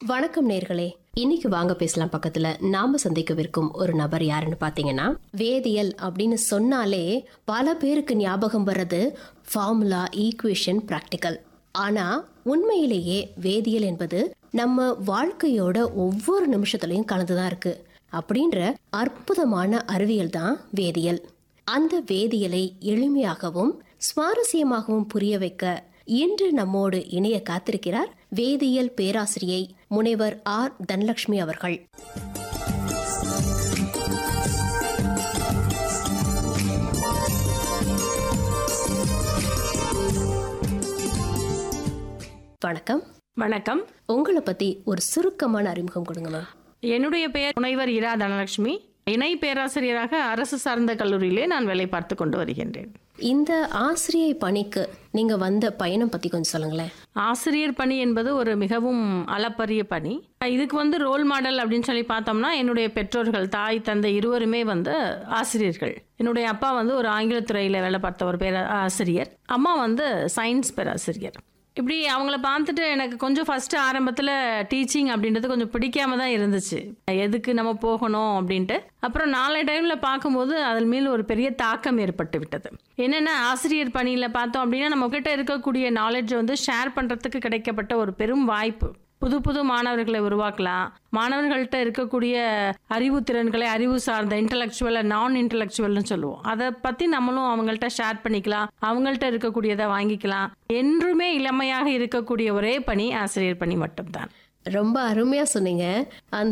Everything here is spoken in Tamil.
வணக்கம் நேர்களே இன்னைக்கு வாங்க பேசலாம் பக்கத்துல நாம சந்திக்கவிருக்கும் ஒரு நபர் யாருன்னு பாத்தீங்கன்னா வேதியியல் அப்படின்னு சொன்னாலே பல பேருக்கு ஞாபகம் வர்றது ஃபார்முலா ஈக்குவேஷன் பிராக்டிக்கல் ஆனா உண்மையிலேயே வேதியியல் என்பது நம்ம வாழ்க்கையோட ஒவ்வொரு நிமிஷத்துலயும் கலந்துதான் இருக்கு அப்படின்ற அற்புதமான அறிவியல் தான் வேதியியல் அந்த வேதியியலை எளிமையாகவும் சுவாரஸ்யமாகவும் புரிய வைக்க இன்று நம்மோடு இணைய காத்திருக்கிறார் வேதியியல் பேராசிரியை முனைவர் ஆர் தனலட்சுமி அவர்கள் வணக்கம் வணக்கம் உங்களை பத்தி ஒரு சுருக்கமான அறிமுகம் கொடுங்க மேம் என்னுடைய பெயர் முனைவர் இரா தனலட்சுமி இணை பேராசிரியராக அரசு சார்ந்த கல்லூரியிலே நான் வேலை பார்த்து கொண்டு வருகின்றேன் இந்த ஆசிரியை பணிக்கு நீங்க வந்த பயணம் பத்தி கொஞ்சம் சொல்லுங்களேன் ஆசிரியர் பணி என்பது ஒரு மிகவும் அளப்பரிய பணி இதுக்கு வந்து ரோல் மாடல் அப்படின்னு சொல்லி பார்த்தோம்னா என்னுடைய பெற்றோர்கள் தாய் தந்தை இருவருமே வந்து ஆசிரியர்கள் என்னுடைய அப்பா வந்து ஒரு ஆங்கிலத்துறையில் வேலை பார்த்த ஒரு பேர ஆசிரியர் அம்மா வந்து சயின்ஸ் பேராசிரியர் இப்படி அவங்கள பார்த்துட்டு எனக்கு கொஞ்சம் ஃபர்ஸ்ட் ஆரம்பத்தில் டீச்சிங் அப்படின்றது கொஞ்சம் பிடிக்காம தான் இருந்துச்சு எதுக்கு நம்ம போகணும் அப்படின்ட்டு அப்புறம் நாளை டைமில் பார்க்கும்போது அதன் மேல் ஒரு பெரிய தாக்கம் ஏற்பட்டு விட்டது என்னென்ன ஆசிரியர் பணியில் பார்த்தோம் அப்படின்னா நம்ம கிட்ட இருக்கக்கூடிய நாலேஜை வந்து ஷேர் பண்ணுறதுக்கு கிடைக்கப்பட்ட ஒரு பெரும் வாய்ப்பு புது புது மாணவர்களை உருவாக்கலாம் மாணவர்கள்ட்ட இருக்கக்கூடிய அறிவு திறன்களை அறிவு சார்ந்த இன்டலெக்சுவல் நான் இன்டலெக்சுவல்னு சொல்லுவோம் அதை பற்றி நம்மளும் அவங்கள்ட்ட ஷேர் பண்ணிக்கலாம் அவங்கள்ட்ட இருக்கக்கூடியதை வாங்கிக்கலாம் என்றுமே இளமையாக இருக்கக்கூடிய ஒரே பணி ஆசிரியர் பணி மட்டும்தான் ரொம்ப அருமையா சொன்னீங்க அந்த